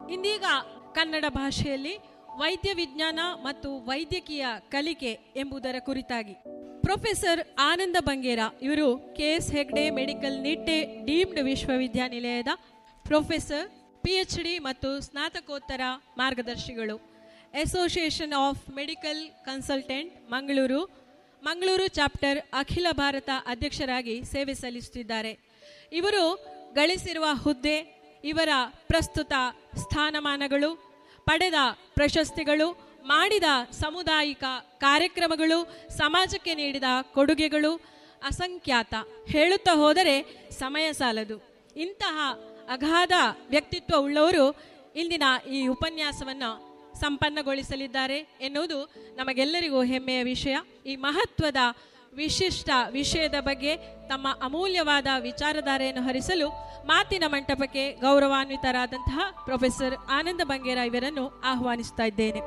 ಇಂದೀಗ ಕನ್ನಡ ಭಾಷೆಯಲ್ಲಿ ವೈದ್ಯ ವಿಜ್ಞಾನ ಮತ್ತು ವೈದ್ಯಕೀಯ ಕಲಿಕೆ ಎಂಬುದರ ಕುರಿತಾಗಿ ಪ್ರೊಫೆಸರ್ ಆನಂದ ಬಂಗೇರ ಇವರು K S Hegde medical Nitte deemed ವಿಶ್ವವಿದ್ಯಾನಿಲಯದ ಪ್ರೊಫೆಸರ್ ಪಿ ಎಚ್ ಡಿ ಮತ್ತು ಸ್ನಾತಕೋತ್ತರ ಮಾರ್ಗದರ್ಶಿಗಳು association of medical consultant Mangaluru Mangaluru chapter ಅಖಿಲ ಭಾರತ ಅಧ್ಯಕ್ಷರಾಗಿ ಸೇವೆ ಸಲ್ಲಿಸುತ್ತಿದ್ದಾರೆ ಇವರು ಗಳಿಸಿರುವ ಹುದ್ದೆ ಇವರ ಪ್ರಸ್ತುತ ಸ್ಥಾನಮಾನಗಳು ಪಡೆದ ಪ್ರಶಸ್ತಿಗಳು ಮಾಡಿದ ಸಾಮುದಾಯಿಕ ಕಾರ್ಯಕ್ರಮಗಳು ಸಮಾಜಕ್ಕೆ ನೀಡಿದ ಕೊಡುಗೆಗಳು ಅಸಂಖ್ಯಾತ ಹೇಳುತ್ತಾ ಹೋದರೆ ಸಮಯ ಸಾಲದು ಇಂತಹ ಅಗಾಧ ವ್ಯಕ್ತಿತ್ವ ಉಳ್ಳವರು ಇಂದಿನ ಈ ಉಪನ್ಯಾಸವನ್ನು ಸಂಪನ್ನಗೊಳಿಸಲಿದ್ದಾರೆ ಎನ್ನುವುದು ನಮಗೆಲ್ಲರಿಗೂ ಹೆಮ್ಮೆಯ ವಿಷಯ ಈ ಮಹತ್ವದ ವಿಶಿಷ್ಟ ವಿಷಯದ ಬಗ್ಗೆ ತಮ್ಮ ಅಮೂಲ್ಯವಾದ ವಿಚಾರಧಾರೆಯನ್ನು ಹರಿಸಲು ಮಾತಿನ ಮಂಟಪಕ್ಕೆ ಗೌರವಾನ್ವಿತರಾದಂತಹ ಪ್ರೊಫೆಸರ್ ಆನಂದ ಬಂಗೇರ ಇವರನ್ನು ಆಹ್ವಾನಿಸ್ತಾ ಇದ್ದೇನೆ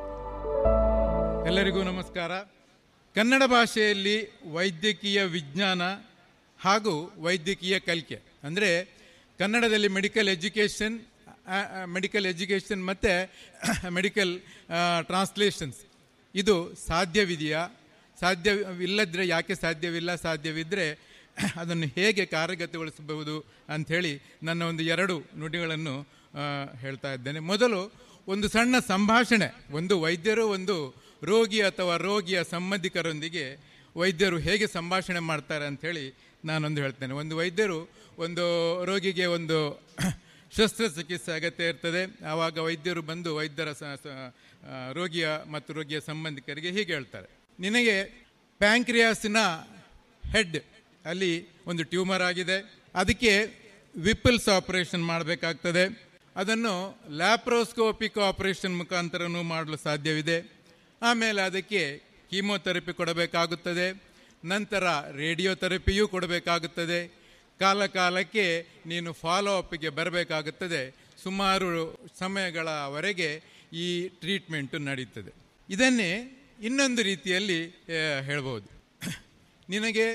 ಎಲ್ಲರಿಗೂ ನಮಸ್ಕಾರ ಕನ್ನಡ ಭಾಷೆಯಲ್ಲಿ ವೈದ್ಯಕೀಯ ವಿಜ್ಞಾನ ಹಾಗೂ ವೈದ್ಯಕೀಯ ಕಲಿಕೆ ಅಂದರೆ ಕನ್ನಡದಲ್ಲಿ ಮೆಡಿಕಲ್ ಎಜುಕೇಷನ್ ಮೆಡಿಕಲ್ ಎಜುಕೇಷನ್ ಮತ್ತು ಮೆಡಿಕಲ್ ಟ್ರಾನ್ಸ್ಲೇಷನ್ಸ್ ಇದು ಸಾಧ್ಯವಿದೆಯಾ ಸಾಧ್ಯವಿಲ್ಲದ್ರೆ ಯಾಕೆ ಸಾಧ್ಯವಿಲ್ಲ ಸಾಧ್ಯವಿದ್ದರೆ ಅದನ್ನು ಹೇಗೆ ಕಾರ್ಯಗತಗೊಳಿಸಬಹುದು ಅಂಥೇಳಿ ನನ್ನ ಒಂದು ಎರಡು ನುಡಿಗಳನ್ನು ಆ, ಹೇಳ್ತಾ ಇದ್ದೇನೆ ಮೊದಲು ಒಂದು ಸಣ್ಣ ಸಂಭಾಷಣೆ ಒಂದು ವೈದ್ಯರು ಒಂದು ರೋಗಿ ಅಥವಾ ರೋಗಿಯ ಸಂಬಂಧಿಕರೊಂದಿಗೆ ವೈದ್ಯರು ಹೇಗೆ ಸಂಭಾಷಣೆ ಮಾಡ್ತಾರೆ ಅಂಥೇಳಿ ನಾನೊಂದು ಹೇಳ್ತೇನೆ ಒಂದು ವೈದ್ಯರು ಒಂದು ರೋಗಿಗೆ ಒಂದು ಶಸ್ತ್ರಚಿಕಿತ್ಸೆ ಅಗತ್ಯ ಇರ್ತದೆ ಆವಾಗ ವೈದ್ಯರು ಬಂದು ವೈದ್ಯರ ಸ- ಸ- ಆ, ರೋಗಿಯ ಮತ್ತು ರೋಗಿಯ ಸಂಬಂಧಿಕರಿಗೆ ಹೀಗೆ ಹೇಳ್ತಾರೆ ನಿನಗೆ ಪ್ಯಾಂಕ್ರಿಯಾಸಿನ ಹೆಡ್ ಅಲ್ಲಿ ಒಂದು ಟ್ಯೂಮರ್ ಆಗಿದೆ ಅದಕ್ಕೆ ವಿಪಲ್ಸ್ ಆಪರೇಷನ್ ಮಾಡಬೇಕಾಗ್ತದೆ ಅದನ್ನು ಲ್ಯಾಪ್ರೋಸ್ಕೋಪಿಕ್ ಆಪರೇಷನ್ ಮುಖಾಂತರನೂ ಮಾಡಲು ಸಾಧ್ಯವಿದೆ ಆಮೇಲೆ ಅದಕ್ಕೆ ಕೀಮೋಥೆರಪಿ ಕೊಡಬೇಕಾಗುತ್ತದೆ ನಂತರ ರೇಡಿಯೋಥೆರಪಿಯೂ ಕೊಡಬೇಕಾಗುತ್ತದೆ ಕಾಲ ಕಾಲಕ್ಕೆ ನೀನು ಫಾಲೋ ಅಪ್ಗೆ ಬರಬೇಕಾಗುತ್ತದೆ ಸುಮಾರು ಸಮಯಗಳವರೆಗೆ ಈ ಟ್ರೀಟ್ಮೆಂಟು ನಡೀತದೆ ಇದನ್ನೇ ಇನ್ನೊಂದು ರೀತಿಯಲ್ಲಿ ಆ, ಹೇಳ್ಬೋದು ನಿನಗೆ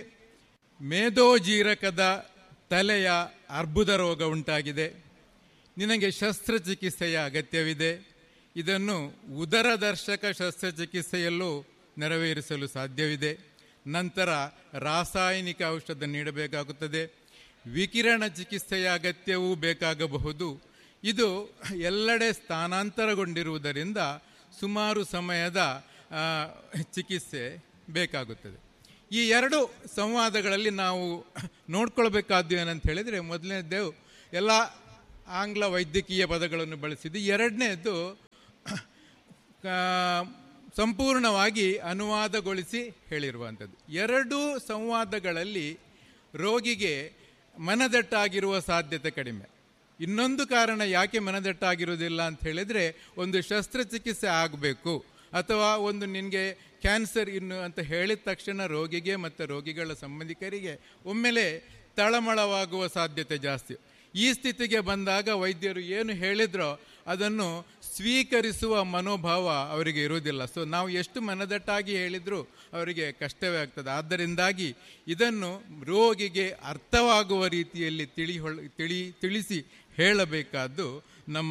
ಮೇದೋಜೀರಕದ ತಲೆಯ ಅರ್ಬುದ ರೋಗ ಉಂಟಾಗಿದೆ ನಿನಗೆ ಶಸ್ತ್ರಚಿಕಿತ್ಸೆಯ ಅಗತ್ಯವಿದೆ ಇದನ್ನು ಉದರದರ್ಶಕ ಶಸ್ತ್ರಚಿಕಿತ್ಸೆಯಲ್ಲೂ ನೆರವೇರಿಸಲು ಸಾಧ್ಯವಿದೆ ನಂತರ ರಾಸಾಯನಿಕ ಔಷಧ ನೀಡಬೇಕಾಗುತ್ತದೆ ವಿಕಿರಣ ಚಿಕಿತ್ಸೆಯ ಅಗತ್ಯವೂ ಬೇಕಾಗಬಹುದು ಇದು ಎಲ್ಲೆಡೆ ಸ್ಥಾನಾಂತರಗೊಂಡಿರುವುದರಿಂದ ಸುಮಾರು ಸಮಯದ ಆ, ಚಿಕಿತ್ಸೆ ಬೇಕಾಗುತ್ತದೆ ಈ ಎರಡು ಸಂವಾದಗಳಲ್ಲಿ ನಾವು ನೋಡ್ಕೊಳ್ಬೇಕಾದ್ದು ಏನಂತ ಹೇಳಿದರೆ ಮೊದಲನೇದ್ದು ಎಲ್ಲ ಆಂಗ್ಲ ವೈದ್ಯಕೀಯ ಪದಗಳನ್ನು ಬಳಸಿದ್ದು ಎರಡನೇದ್ದು ಆ, ಸಂಪೂರ್ಣವಾಗಿ ಅನುವಾದಗೊಳಿಸಿ ಹೇಳಿರುವಂಥದ್ದು ಎರಡೂ ಸಂವಾದಗಳಲ್ಲಿ ರೋಗಿಗೆ ಮನದಟ್ಟಾಗಿರುವ ಸಾಧ್ಯತೆ ಕಡಿಮೆ ಇನ್ನೊಂದು ಕಾರಣ ಯಾಕೆ ಮನದಟ್ಟಾಗಿರುವುದಿಲ್ಲ ಅಂತ ಹೇಳಿದರೆ ಒಂದು ಶಸ್ತ್ರಚಿಕಿತ್ಸೆ ಆಗಬೇಕು ಅಥವಾ ಒಂದು ನಿನಗೆ ಕ್ಯಾನ್ಸರ್ ಇನ್ನು ಅಂತ ಹೇಳಿದ ತಕ್ಷಣ ರೋಗಿಗೆ ಮತ್ತು ರೋಗಿಗಳ ಸಂಬಂಧಿಕರಿಗೆ ಒಮ್ಮೆಲೆ ತಳಮಳವಾಗುವ ಸಾಧ್ಯತೆ ಜಾಸ್ತಿ ಈ ಸ್ಥಿತಿಗೆ ಬಂದಾಗ ವೈದ್ಯರು ಏನು ಹೇಳಿದ್ರೋ ಅದನ್ನು ಸ್ವೀಕರಿಸುವ ಮನೋಭಾವ ಅವರಿಗೆ ಇರುವುದಿಲ್ಲ ಸೊ ನಾವು ಎಷ್ಟು ಮನದಟ್ಟಾಗಿ ಹೇಳಿದರೂ ಅವರಿಗೆ ಕಷ್ಟವೇ ಆಗ್ತದೆ ಆದ್ದರಿಂದಾಗಿ ಇದನ್ನು ರೋಗಿಗೆ ಅರ್ಥವಾಗುವ ರೀತಿಯಲ್ಲಿ ತಿಳಿ ಹೊಳ್- ತಿಳಿ ತಿಳಿಸಿ ಹೇಳಬೇಕಾದ್ದು ನಮ್ಮ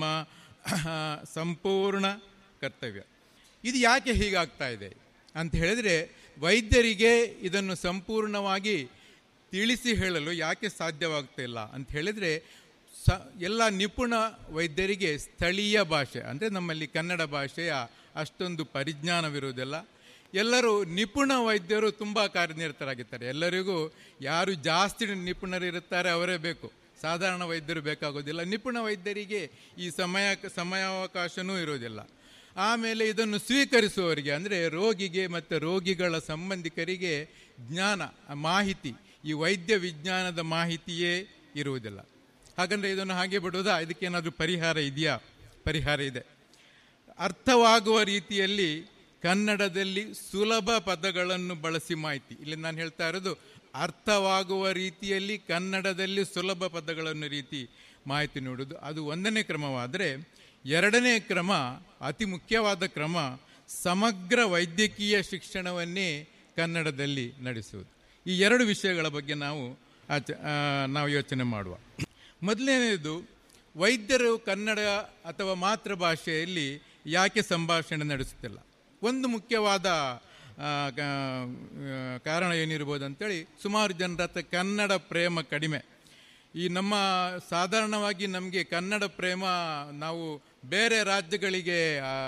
ಸಂಪೂರ್ಣ ಕರ್ತವ್ಯ ಇದು ಯಾಕೆ ಹೀಗಾಗ್ತಾ ಇದೆ ಅಂತ ಹೇಳಿದರೆ ವೈದ್ಯರಿಗೆ ಇದನ್ನು ಸಂಪೂರ್ಣವಾಗಿ ತಿಳಿಸಿ ಹೇಳಲು ಯಾಕೆ ಸಾಧ್ಯವಾಗ್ತಾ ಇಲ್ಲ ಅಂತ ಹೇಳಿದರೆ ಸ ಎಲ್ಲ ನಿಪುಣ ವೈದ್ಯರಿಗೆ ಸ್ಥಳೀಯ ಭಾಷೆ ಅಂದರೆ ನಮ್ಮಲ್ಲಿ ಕನ್ನಡ ಭಾಷೆಯ ಅಷ್ಟೊಂದು ಪರಿಜ್ಞಾನವಿರುವುದಿಲ್ಲ ಎಲ್ಲರೂ ನಿಪುಣ ವೈದ್ಯರು ತುಂಬ ಕಾರ್ಯನಿರತರಾಗಿರ್ತಾರೆ ಎಲ್ಲರಿಗೂ ಯಾರು ಜಾಸ್ತಿ ನಿಪುಣರಿರುತ್ತಾರೆ ಅವರೇ ಬೇಕು ಸಾಧಾರಣ ವೈದ್ಯರು ಬೇಕಾಗೋದಿಲ್ಲ ನಿಪುಣ ವೈದ್ಯರಿಗೆ ಈ ಸಮಯ ಸಮಯಾವಕಾಶನೂ ಇರೋದಿಲ್ಲ ಆಮೇಲೆ ಇದನ್ನು ಸ್ವೀಕರಿಸುವವರಿಗೆ ಅಂದರೆ ರೋಗಿಗೆ ಮತ್ತು ರೋಗಿಗಳ ಸಂಬಂಧಿಕರಿಗೆ ಜ್ಞಾನ ಮಾಹಿತಿ ಈ ವೈದ್ಯ ವಿಜ್ಞಾನದ ಮಾಹಿತಿಯೇ ಇರುವುದಿಲ್ಲ ಹಾಗಂದ್ರೆ ಇದನ್ನು ಹಾಗೆ ಬಿಡುವುದಾ ಇದಕ್ಕೇನಾದರೂ ಪರಿಹಾರ ಇದೆಯಾ ಪರಿಹಾರ ಇದೆ ಅರ್ಥವಾಗುವ ರೀತಿಯಲ್ಲಿ ಕನ್ನಡದಲ್ಲಿ ಸುಲಭ ಪದಗಳನ್ನು ಬಳಸಿ ಮಾಹಿತಿ ಇಲ್ಲಿ ನಾನು ಹೇಳ್ತಾ ಇರೋದು ಅರ್ಥವಾಗುವ ರೀತಿಯಲ್ಲಿ ಕನ್ನಡದಲ್ಲಿ ಸುಲಭ ಪದಗಳನ್ನು ರೀತಿ ಮಾಹಿತಿ ನೀಡುವುದು ಅದು ಒಂದನೇ ಕ್ರಮವಾದರೆ ಎರಡನೇ ಕ್ರಮ ಅತಿ ಮುಖ್ಯವಾದ ಕ್ರಮ ಸಮಗ್ರ ವೈದ್ಯಕೀಯ ಶಿಕ್ಷಣವನ್ನೇ ಕನ್ನಡದಲ್ಲಿ ನಡೆಸುವುದು ಈ ಎರಡು ವಿಷಯಗಳ ಬಗ್ಗೆ ನಾವು ಆಚ ಆ, ನಾವು ಯೋಚನೆ ಮಾಡುವ ಮೊದಲನೇದು ವೈದ್ಯರು ಕನ್ನಡ ಅಥವಾ ಮಾತೃಭಾಷೆಯಲ್ಲಿ ಯಾಕೆ ಸಂಭಾಷಣೆ ನಡೆಸುತ್ತಿಲ್ಲ ಒಂದು ಮುಖ್ಯವಾದ ಆ, ಕ- ಆ, ಕಾರಣ ಏನಿರ್ಬೋದು ಅಂತೇಳಿ ಸುಮಾರು ಜನರ ಹತ್ರ ಕನ್ನಡ ಪ್ರೇಮ ಕಡಿಮೆ ಈ ನಮ್ಮ ಸಾಧಾರಣವಾಗಿ ನಮಗೆ ಕನ್ನಡ ಪ್ರೇಮ ನಾವು ಬೇರೆ ರಾಜ್ಯಗಳಿಗೆ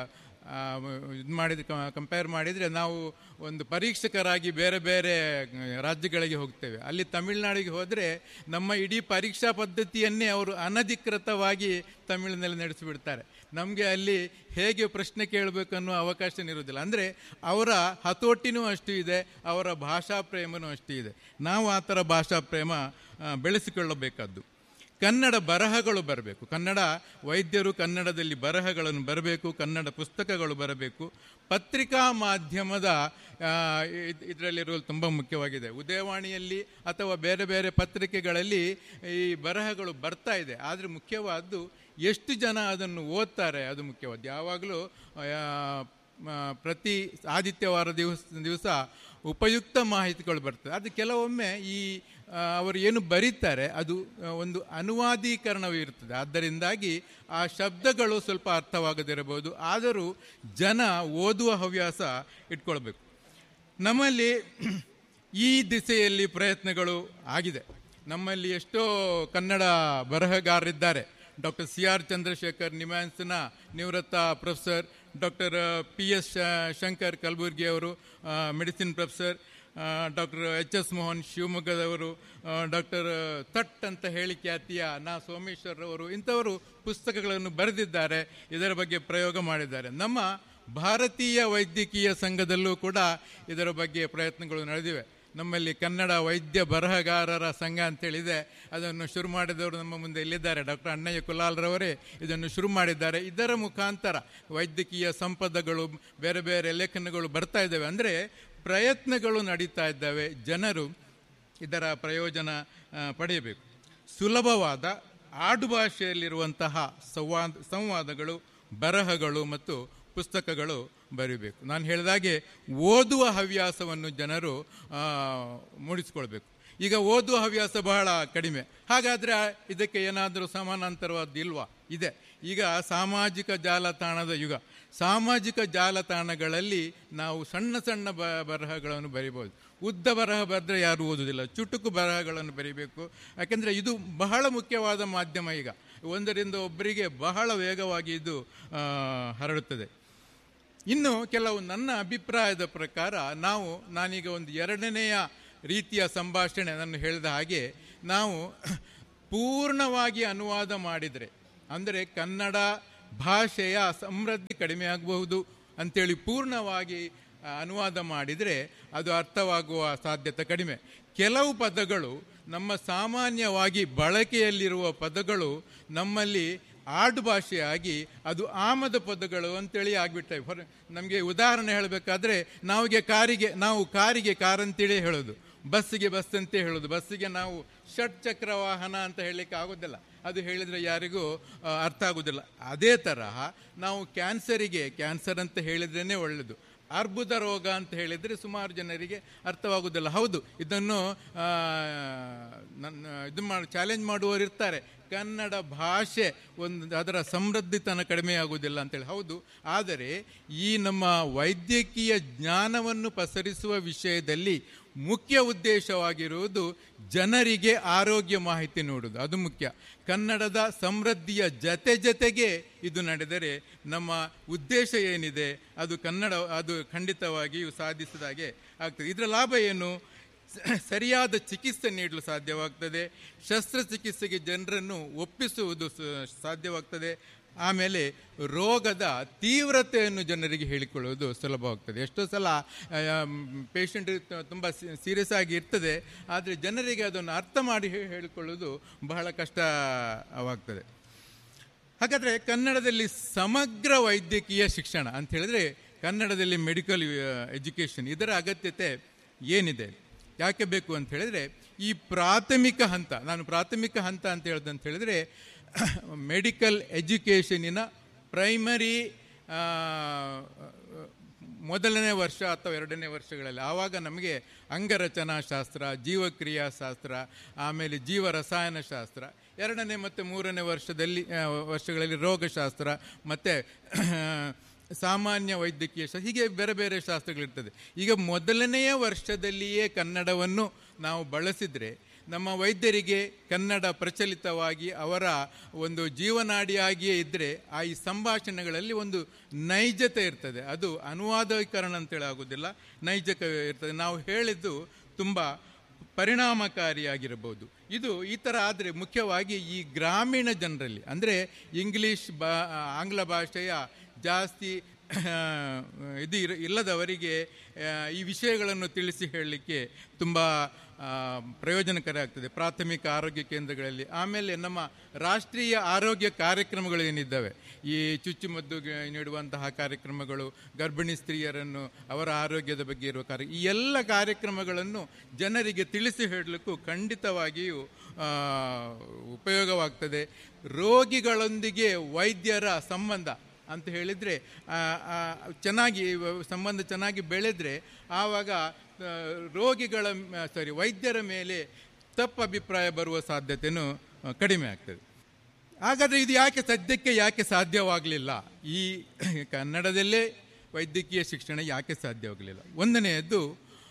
ಇದು ಮಾಡಿದ ಕಂಪೇರ್ ಮಾಡಿದರೆ ನಾವು ಒಂದು ಪರೀಕ್ಷಕರಾಗಿ ಬೇರೆ ಬೇರೆ ರಾಜ್ಯಗಳಿಗೆ ಹೋಗ್ತೇವೆ ಅಲ್ಲಿ ತಮಿಳುನಾಡಿಗೆ ಹೋದರೆ ನಮ್ಮ ಇಡೀ ಪರೀಕ್ಷಾ ಪದ್ಧತಿಯನ್ನೇ ಅವರು ಅನಧಿಕೃತವಾಗಿ ತಮಿಳಿನಲ್ಲಿ ನಡೆಸಿಬಿಡ್ತಾರೆ ನಮಗೆ ಅಲ್ಲಿ ಹೇಗೆ ಪ್ರಶ್ನೆ ಕೇಳಬೇಕು ಅನ್ನೋ ಅವಕಾಶ ಇರುವುದಿಲ್ಲ ಅಂದರೆ ಅವರ ಹತೋಟಿನೂ ಅಷ್ಟು ಇದೆ ಅವರ ಭಾಷಾ ಪ್ರೇಮನೂ ಅಷ್ಟು ಇದೆ ನಾವು ಆ ಥರ ಭಾಷಾ ಪ್ರೇಮ ಆ, ಬೆಳೆಸಿಕೊಳ್ಳಬೇಕಾದ್ದು ಕನ್ನಡ ಬರಹಗಳು ಬರಬೇಕು ಕನ್ನಡ ವೈದ್ಯರು ಕನ್ನಡದಲ್ಲಿ ಬರಹಗಳನ್ನು ಬರಬೇಕು ಕನ್ನಡ ಪುಸ್ತಕಗಳು ಬರಬೇಕು ಪತ್ರಿಕಾ ಮಾಧ್ಯಮದ ಇದರಲ್ಲಿರುವ ತುಂಬ ಮುಖ್ಯವಾಗಿದೆ ಉದಯವಾಣಿಯಲ್ಲಿ ಅಥವಾ ಬೇರೆ ಬೇರೆ ಪತ್ರಿಕೆಗಳಲ್ಲಿ ಈ ಬರಹಗಳು ಬರ್ತಾ ಇದೆ ಆದರೆ ಮುಖ್ಯವಾದ್ದು ಎಷ್ಟು ಜನ ಅದನ್ನು ಓದ್ತಾರೆ ಅದು ಮುಖ್ಯವಾದ್ದು ಯಾವಾಗಲೂ ಆ, ಮ, ಪ್ರತಿ ಆದಿತ್ಯವಾರ ದಿವಸ ದಿವಸ ಉಪಯುಕ್ತ ಮಾಹಿತಿಗಳು ಬರ್ತದೆ ಅದು ಕೆಲವೊಮ್ಮೆ ಈ ಆ, ಅವರು ಏನು ಬರೀತಾರೆ ಅದು ಆ, ಒಂದು ಅನುವಾದೀಕರಣವೂ ಇರ್ತದೆ ಆದ್ದರಿಂದಾಗಿ ಆ ಶಬ್ದಗಳು ಸ್ವಲ್ಪ ಅರ್ಥವಾಗದಿರಬಹುದು ಆದರೂ ಜನ ಓದುವ ಹವ್ಯಾಸ ಇಟ್ಕೊಳ್ಬೇಕು ನಮ್ಮಲ್ಲಿ ಈ ದಿಸೆಯಲ್ಲಿ ಪ್ರಯತ್ನಗಳು ಆಗಿದೆ ನಮ್ಮಲ್ಲಿ ಎಷ್ಟೋ ಕನ್ನಡ ಬರಹಗಾರರಿದ್ದಾರೆ ಡಾಕ್ಟರ್ ಸಿ ಆರ್ ಚಂದ್ರಶೇಖರ್ ನಿಮ್ಯಾನ್ಸ್ನ ನಿವೃತ್ತ professor doctor P S Shankar Kalaburagi ಅವರು medicine professor doctor H S Mohan ಶಿವಮೊಗ್ಗದವರು ಡಾಕ್ಟರ್ ತಟ್ ಅಂತ ಹೇಳಿ ಖ್ಯಾತಿಯ ನಾ ಸೋಮೇಶ್ವರ್ ಅವರು ಇಂಥವರು ಪುಸ್ತಕಗಳನ್ನು ಬರೆದಿದ್ದಾರೆ ಇದರ ಬಗ್ಗೆ ಪ್ರಯೋಗ ಮಾಡಿದ್ದಾರೆ ನಮ್ಮ ಭಾರತೀಯ ವೈದ್ಯಕೀಯ ಸಂಘದಲ್ಲೂ ಕೂಡ ಇದರ ಬಗ್ಗೆ ಪ್ರಯತ್ನಗಳು ನಡೆದಿವೆ ನಮ್ಮಲ್ಲಿ ಕನ್ನಡ ವೈದ್ಯ ಬರಹಗಾರರ ಸಂಘ ಅಂತೇಳಿದೆ ಅದನ್ನು ಶುರು ಮಾಡಿದವರು ನಮ್ಮ ಮುಂದೆ ಇಲ್ಲಿದ್ದಾರೆ ಡಾಕ್ಟರ್ ಅಣ್ಣಯ್ಯ ಕುಲಾಲ್ರವರೇ ಇದನ್ನು ಶುರು ಮಾಡಿದ್ದಾರೆ ಇದರ ಮುಖಾಂತರ ವೈದ್ಯಕೀಯ ಸಂಪದಗಳು ಬೇರೆ ಬೇರೆ ಲೇಖನಗಳು ಬರ್ತಾ ಇದ್ದಾವೆ ಅಂದರೆ ಪ್ರಯತ್ನಗಳು ನಡೀತಾ ಇದ್ದಾವೆ ಜನರು ಇದರ ಪ್ರಯೋಜನ ಆ, ಪಡೆಯಬೇಕು ಸುಲಭವಾದ ಆಡುಭಾಷೆಯಲ್ಲಿರುವಂತಹ ಸಂವಾದ ಸಂವಾದಗಳು ಬರಹಗಳು ಮತ್ತು ಪುಸ್ತಕಗಳು ಬರೀಬೇಕು ನಾನು ಹೇಳಿದಾಗೆ ಓದುವ ಹವ್ಯಾಸವನ್ನು ಜನರು ಆ, ಮೂಡಿಸ್ಕೊಳ್ಬೇಕು ಈಗ ಓದುವ ಹವ್ಯಾಸ ಬಹಳ ಕಡಿಮೆ ಹಾಗಾದರೆ ಇದಕ್ಕೆ ಏನಾದರೂ ಸಮಾನಾಂತರವಾದ್ದು ಇಲ್ವಾ ಇದೆ ಈಗ ಸಾಮಾಜಿಕ ಜಾಲತಾಣದ ಯುಗ ಸಾಮಾಜಿಕ ಜಾಲತಾಣಗಳಲ್ಲಿ ನಾವು ಸಣ್ಣ ಸಣ್ಣ ಬ ಬರಹಗಳನ್ನು ಬರಿಬೋದು ಉದ್ದ ಬರಹ ಬರೆದ್ರೆ ಯಾರು ಓದುವುದಿಲ್ಲ ಚುಟುಕು ಬರಹಗಳನ್ನು ಬರಿಬೇಕು ಯಾಕೆಂದರೆ ಇದು ಬಹಳ ಮುಖ್ಯವಾದ ಮಾಧ್ಯಮ ಈಗ ಒಂದರಿಂದ ಒಬ್ಬರಿಗೆ ಬಹಳ ವೇಗವಾಗಿ ಇದು ಆ, ಹರಡುತ್ತದೆ ಇನ್ನು ಕೆಲವು ನನ್ನ ಅಭಿಪ್ರಾಯದ ಪ್ರಕಾರ ನಾವು ನಾನೀಗ ಒಂದು ಎರಡನೆಯ ರೀತಿಯ ಸಂಭಾಷಣೆ ನಾನು ಹೇಳಿದ ಹಾಗೆ ನಾವು ಪೂರ್ಣವಾಗಿ ಅನುವಾದ ಮಾಡಿದರೆ ಅಂದರೆ ಕನ್ನಡ ಭಾಷೆಯ ಸಮೃದ್ಧಿ ಕಡಿಮೆ ಆಗಬಹುದು ಅಂತೇಳಿ ಪೂರ್ಣವಾಗಿ ಆ, ಅನುವಾದ ಮಾಡಿದರೆ ಅದು ಅರ್ಥವಾಗುವ ಸಾಧ್ಯತೆ ಕಡಿಮೆ ಕೆಲವು ಪದಗಳು ನಮ್ಮ ಸಾಮಾನ್ಯವಾಗಿ ಬಳಕೆಯಲ್ಲಿರುವ ಪದಗಳು ನಮ್ಮಲ್ಲಿ ಆಡು ಭಾಷೆಯಾಗಿ ಅದು ಆಮದ ಪದಗಳು ಅಂತೇಳಿ ಆಗಿಬಿಟ್ಟವೆ ಹೊರ ನಮಗೆ ಉದಾಹರಣೆ ಹೇಳಬೇಕಾದ್ರೆ ನಾವಿಗೆ ಕಾರಿಗೆ ನಾವು ಕಾರಿಗೆ ಕಾರ್ ಅಂತೇಳಿ ಹೇಳೋದು ಬಸ್ಸಿಗೆ ಬಸ್ ಅಂತ ಹೇಳೋದು ಬಸ್ಸಿಗೆ ನಾವು ಷಟ್ ಚಕ್ರ ವಾಹನ ಅಂತ ಹೇಳಲಿಕ್ಕೆ ಆಗೋದಿಲ್ಲ ಅದು ಹೇಳಿದರೆ ಯಾರಿಗೂ ಆ, ಅರ್ಥ ಆಗೋದಿಲ್ಲ ಅದೇ ತರಹ ನಾವು ಕ್ಯಾನ್ಸರಿಗೆ ಕ್ಯಾನ್ಸರ್ ಅಂತ ಹೇಳಿದ್ರೇ ಒಳ್ಳೆಯದು ಅರ್ಬುದ ರೋಗ ಅಂತ ಹೇಳಿದರೆ ಸುಮಾರು ಜನರಿಗೆ ಅರ್ಥವಾಗುವುದಿಲ್ಲ ಹೌದು ಇದನ್ನು ಆ, ನನ್ನ ಇದು ಮಾಡಿ ಚಾಲೆಂಜ್ ಮಾಡುವವರು ಇರ್ತಾರೆ ಕನ್ನಡ ಭಾಷೆ ಒಂದು ಅದರ ಸಮೃದ್ಧಿತನ ಕಡಿಮೆ ಆಗುವುದಿಲ್ಲ ಅಂತೇಳಿ ಹೌದು ಆದರೆ ಈ ನಮ್ಮ ವೈದ್ಯಕೀಯ ಜ್ಞಾನವನ್ನು ಪಸರಿಸುವ ವಿಷಯದಲ್ಲಿ ಮುಖ್ಯ ಉದ್ದೇಶವಾಗಿರುವುದು ಜನರಿಗೆ ಆರೋಗ್ಯ ಮಾಹಿತಿ ನೀಡುವುದು ಅದು ಮುಖ್ಯ ಕನ್ನಡದ ಸಮೃದ್ಧಿಯ ಜತೆ ಜತೆಗೆ ಇದು ನಡೆದರೆ ನಮ್ಮ ಉದ್ದೇಶ ಏನಿದೆ ಅದು ಕನ್ನಡ ಅದು ಖಂಡಿತವಾಗಿಯೂ ಸಾಧಿಸಿದಾಗೆ ಆಗ್ತದೆ ಇದರ ಲಾಭ ಏನು ಸ- ಸರಿಯಾದ ಚಿಕಿತ್ಸೆ ನೀಡಲು ಸಾಧ್ಯವಾಗ್ತದೆ ಶಸ್ತ್ರಚಿಕಿತ್ಸೆಗೆ ಜನರನ್ನು ಒಪ್ಪಿಸುವುದು ಸ- ಸಾಧ್ಯವಾಗ್ತದೆ ಆಮೇಲೆ ರೋಗದ ತೀವ್ರತೆಯನ್ನು ಜನರಿಗೆ ಹೇಳಿಕೊಳ್ಳುವುದು ಸುಲಭವಾಗ್ತದೆ ಎಷ್ಟೋ ಸಲ ಪೇಷಂಟ್ ತುಂಬ ಸೀರಿಯಸ್ ಆಗಿ ಇರ್ತದೆ ಆದರೆ ಜನರಿಗೆ ಅದನ್ನು ಅರ್ಥ ಮಾಡಿ ಹೇ- ಹೇಳಿಕೊಳ್ಳುವುದು ಬಹಳ ಕಷ್ಟವಾಗ್ತದೆ ಹಾಗಾದರೆ ಕನ್ನಡದಲ್ಲಿ ಸಮಗ್ರ ವೈದ್ಯಕೀಯ ಶಿಕ್ಷಣ ಅಂತ ಹೇಳಿದ್ರೆ ಕನ್ನಡದಲ್ಲಿ ಮೆಡಿಕಲ್ ಎಜುಕೇಷನ್ ಇದರ ಅಗತ್ಯತೆ ಏನಿದೆ ಯಾಕೆ ಬೇಕು ಅಂತ ಹೇಳಿದ್ರೆ ಈ ಪ್ರಾಥಮಿಕ ಹಂತ ನಾನು ಪ್ರಾಥಮಿಕ ಹಂತ ಅಂತ ಹೇಳ್ದೆ ಅಂತ ಹೇಳಿದ್ರೆ ಮೆಡಿಕಲ್ ಎಜುಕೇಷನಿನ ಪ್ರೈಮರಿ ಮೊದಲನೇ ವರ್ಷ ಅಥವಾ ಎರಡನೇ ವರ್ಷಗಳಲ್ಲಿ ಆವಾಗ ನಮಗೆ ಅಂಗರಚನಾ ಶಾಸ್ತ್ರ ಜೀವಕ್ರಿಯಾ ಶಾಸ್ತ್ರ ಆಮೇಲೆ ಜೀವ ರಸಾಯನ ಶಾಸ್ತ್ರ ಎರಡನೇ ಮತ್ತು ಮೂರನೇ ವರ್ಷದಲ್ಲಿ ಆ, ವರ್ಷಗಳಲ್ಲಿ ರೋಗಶಾಸ್ತ್ರ ಮತ್ತು ಸಾಮಾನ್ಯ ವೈದ್ಯಕೀಯ ಶಾಸ್ತ್ರ ಹೀಗೆ ಬೇರೆ ಬೇರೆ ಶಾಸ್ತ್ರಗಳಿರ್ತದೆ ಈಗ ಮೊದಲನೆಯ ವರ್ಷದಲ್ಲಿಯೇ ಕನ್ನಡವನ್ನು ನಾವು ಬಳಸಿದರೆ ನಮ್ಮ ವೈದ್ಯರಿಗೆ ಕನ್ನಡ ಪ್ರಚಲಿತವಾಗಿ ಅವರ ಒಂದು ಜೀವನಾಡಿಯಾಗಿಯೇ ಇದ್ದರೆ ಆ ಈ ಸಂಭಾಷಣೆಗಳಲ್ಲಿ ಒಂದು ನೈಜತೆ ಇರ್ತದೆ ಅದು ಅನುವಾದೀಕರಣ ಅಂತೇಳಿ ಆಗೋದಿಲ್ಲ ನೈಜಕ ಇರ್ತದೆ ನಾವು ಹೇಳಿದ್ದು ತುಂಬ ಪರಿಣಾಮಕಾರಿಯಾಗಿರಬಹುದು ಇದು ಈ ಥರ ಆದರೆ ಮುಖ್ಯವಾಗಿ ಈ ಗ್ರಾಮೀಣ ಜನರಲ್ಲಿ ಅಂದರೆ ಇಂಗ್ಲೀಷ್ ಬಾ ಆಂಗ್ಲ ಭಾಷೆಯ ಜಾಸ್ತಿ ಇದು ಇರ ಇಲ್ಲದವರಿಗೆ ಆ, ಈ ವಿಷಯಗಳನ್ನು ತಿಳಿಸಿ ಹೇಳಲಿಕ್ಕೆ ತುಂಬ ಆ, ಪ್ರಯೋಜನಕಾರಿ ಆಗ್ತದೆ ಪ್ರಾಥಮಿಕ ಆರೋಗ್ಯ ಕೇಂದ್ರಗಳಲ್ಲಿ ಆಮೇಲೆ ನಮ್ಮ ರಾಷ್ಟ್ರೀಯ ಆರೋಗ್ಯ ಕಾರ್ಯಕ್ರಮಗಳು ಏನಿದ್ದಾವೆ ಈ ಚುಚ್ಚುಮದ್ದು ಗ- ನೀಡುವಂತಹ ಕಾರ್ಯಕ್ರಮಗಳು ಗರ್ಭಿಣಿ ಸ್ತ್ರೀಯರನ್ನು ಅವರ ಆರೋಗ್ಯದ ಬಗ್ಗೆ ಇರುವ ಕಾರ್ಯ ಈ ಎಲ್ಲ ಕಾರ್ಯಕ್ರಮಗಳನ್ನು ಜನರಿಗೆ ತಿಳಿಸಿ ಹೇಳಲಿಕ್ಕೂ ಖಂಡಿತವಾಗಿಯೂ ಆ, ಉಪಯೋಗವಾಗ್ತದೆ ರೋಗಿಗಳೊಂದಿಗೆ ವೈದ್ಯರ ಸಂಬಂಧ ಅಂತ ಹೇಳಿದರೆ ಚೆನ್ನಾಗಿ ವ- ಸಂಬಂಧ ಚೆನ್ನಾಗಿ ಬೆಳೆದರೆ ಆವಾಗ ಆ, ರೋಗಿಗಳ ಸಾರಿ ವೈದ್ಯರ ಮೇಲೆ ತಪ್ಪು ಅಭಿಪ್ರಾಯ ಬರುವ ಸಾಧ್ಯತೆಯೂ ಆ, ಕಡಿಮೆ ಆಗ್ತದೆ ಹಾಗಾದರೆ ಇದು ಯಾಕೆ ಸದ್ಯಕ್ಕೆ ಯಾಕೆ ಸಾಧ್ಯವಾಗಲಿಲ್ಲ ಈ ಕನ್ನಡದಲ್ಲೇ ವೈದ್ಯಕೀಯ ಶಿಕ್ಷಣ ಯಾಕೆ ಸಾಧ್ಯವಾಗಲಿಲ್ಲ ಒಂದನೆಯದ್ದು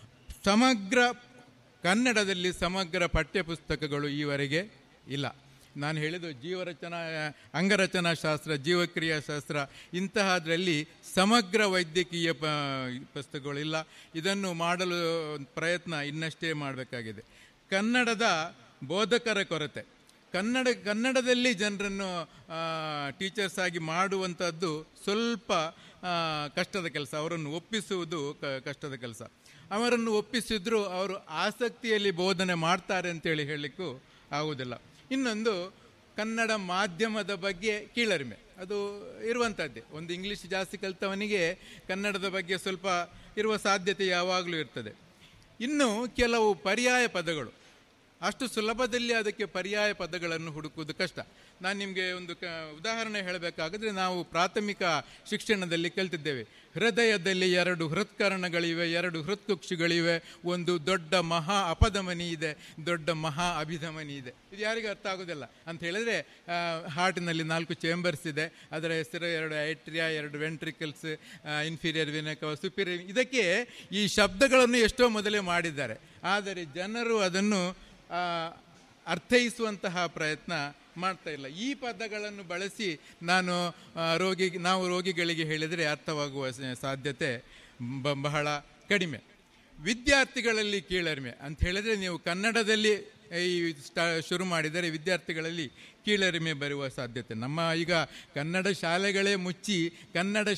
ಸಮಗ್ರ ಕನ್ನಡದಲ್ಲಿ ಸಮಗ್ರ ಪಠ್ಯಪುಸ್ತಕಗಳು ಈವರೆಗೆ ಇಲ್ಲ ನಾನು ಹೇಳಿದ್ದು ಜೀವರಚನಾ ಅಂಗರಚನಾ ಶಾಸ್ತ್ರ ಜೀವಕ್ರಿಯಾ ಶಾಸ್ತ್ರ ಇಂತಹದ್ರಲ್ಲಿ ಸಮಗ್ರ ವೈದ್ಯಕೀಯ ಪ ಪುಸ್ತಕಗಳಿಲ್ಲ ಇದನ್ನು ಮಾಡಲು ಪ್ರಯತ್ನ ಇನ್ನಷ್ಟೇ ಮಾಡಬೇಕಾಗಿದೆ ಕನ್ನಡದ ಬೋಧಕರ ಕೊರತೆ ಕನ್ನಡ ಕನ್ನಡದಲ್ಲಿ ಜನರನ್ನು ಟೀಚರ್ಸ್ ಆಗಿ ಮಾಡುವಂಥದ್ದು ಸ್ವಲ್ಪ ಆ, ಕಷ್ಟದ ಕೆಲಸ ಅವರನ್ನು ಒಪ್ಪಿಸುವುದು ಕ- ಕಷ್ಟದ ಕೆಲಸ ಅವರನ್ನು ಒಪ್ಪಿಸಿದ್ರು ಅವರು ಆಸಕ್ತಿಯಲ್ಲಿ ಬೋಧನೆ ಮಾಡ್ತಾರೆ ಅಂತೇಳಿ ಹೇಳಲಿಕ್ಕೂ ಆಗುವುದಿಲ್ಲ ಇನ್ನೊಂದು ಕನ್ನಡ ಮಾಧ್ಯಮದ ಬಗ್ಗೆ ಕೀಳರಿಮೆ ಅದು ಇರುವಂಥದ್ದೇ ಒಂದು ಇಂಗ್ಲೀಷ್ ಜಾಸ್ತಿ ಕಲಿತವನಿಗೆ ಕನ್ನಡದ ಬಗ್ಗೆ ಸ್ವಲ್ಪ ಇರುವ ಸಾಧ್ಯತೆ ಯಾವಾಗಲೂ ಇರ್ತದೆ ಇನ್ನು ಕೆಲವು ಪರ್ಯಾಯ ಪದಗಳು ಅಷ್ಟು ಸುಲಭದಲ್ಲಿ ಅದಕ್ಕೆ ಪರ್ಯಾಯ ಪದಗಳನ್ನು ಹುಡುಕುವುದು ಕಷ್ಟ ನಾನು ನಿಮಗೆ ಒಂದು ಕ ಉದಾಹರಣೆ ಹೇಳಬೇಕಾದ್ರೆ ನಾವು ಪ್ರಾಥಮಿಕ ಶಿಕ್ಷಣದಲ್ಲಿ ಕಲ್ತಿದ್ದೇವೆ ಹೃದಯದಲ್ಲಿ ಎರಡು ಹೃತ್ಕರಣಗಳಿವೆ ಎರಡು ಹೃತ್ಕುಕ್ಷಿಗಳಿವೆ ಒಂದು ದೊಡ್ಡ ಮಹಾ ಅಪಧಮನಿ ಇದೆ ದೊಡ್ಡ ಮಹಾ ಅಭಿಧಮನಿ ಇದೆ ಇದು ಯಾರಿಗೂ ಅರ್ಥ ಆಗೋದಿಲ್ಲ ಅಂತ ಹೇಳಿದ್ರೆ ಹಾರ್ಟಿನಲ್ಲಿ ನಾಲ್ಕು ಚೇಂಬರ್ಸ್ ಇದೆ ಅದರ ಹೆಸರು ಎರಡು ಐಟ್ರಿಯಾ ಎರಡು ವೆಂಟ್ರಿಕಲ್ಸ್ ಇನ್ಫೀರಿಯರ್ ವಿನಕ ಸುಪೀರಿಯರ್ ಇದಕ್ಕೆ ಈ ಶಬ್ದಗಳನ್ನು ಎಷ್ಟೋ ಮೊದಲೇ ಮಾಡಿದ್ದಾರೆ ಆದರೆ ಜನರು ಅದನ್ನು ಆ, ಅರ್ಥೈಸುವಂತಹ ಪ್ರಯತ್ನ ಮಾಡ್ತಾ ಇಲ್ಲ ಈ ಪದಗಳನ್ನು ಬಳಸಿ ನಾನು ಆ, ರೋಗಿ ನಾವು ರೋಗಿಗಳಿಗೆ ಹೇಳಿದರೆ ಅರ್ಥವಾಗುವ ಸ- ಸಾಧ್ಯತೆ ಬ- ಬಹಳ ಕಡಿಮೆ ವಿದ್ಯಾರ್ಥಿಗಳಲ್ಲಿ ಕೀಳರಿಮೆ ಅಂತ ಹೇಳಿದರೆ ನೀವು ಕನ್ನಡದಲ್ಲಿ ಈ ಸ್ಟಾ ಶುರು ಮಾಡಿದರೆ ವಿದ್ಯಾರ್ಥಿಗಳಲ್ಲಿ ಕೀಳರಿಮೆ ಬರುವ ಸಾಧ್ಯತೆ ನಮ್ಮ ಈಗ ಕನ್ನಡ ಶಾಲೆಗಳೇ ಮುಚ್ಚಿ ಕನ್ನಡ